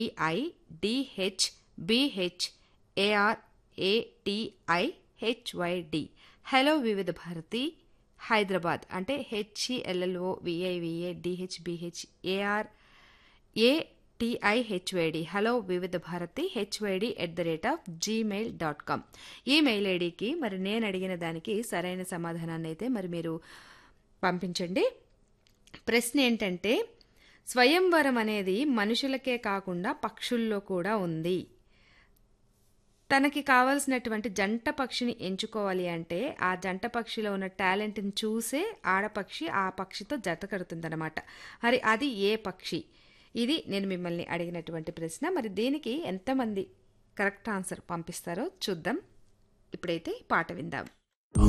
I D H B H A R A T I H Y D hello Vividh Bharati Hyderabad అంటే H E L L O V I V A D H B H A R A T I H Y D hello Vividh Bharati H Y D at the rate of Gmail dot com email ఐడికి మరి నేను అడిగిన దానికి సరైన సమాధానాన్ని అయితే మరి మీరు పంపించండి ప్రశ్న ఏంటంటే స్వయంవరం అనేది మనుషులకే కాకుండా పక్షుల్లో కూడా ఉంది తనకి కావలసినటువంటి జంట పక్షిని ఎంచుకోవాలి అంటే ఆ జంట పక్షిలో ఉన్న టాలెంట్ని చూసే ఆడపక్షి ఆ పక్షితో జత కడుతుందన్నమాట మరి అది ఏ పక్షి ఇది నేను మిమ్మల్ని అడిగినటువంటి ప్రశ్న మరి దీనికి ఎంతమంది కరెక్ట్ ఆన్సర్ పంపిస్తారో చూద్దాం ఇప్పుడైతే పాట విందాం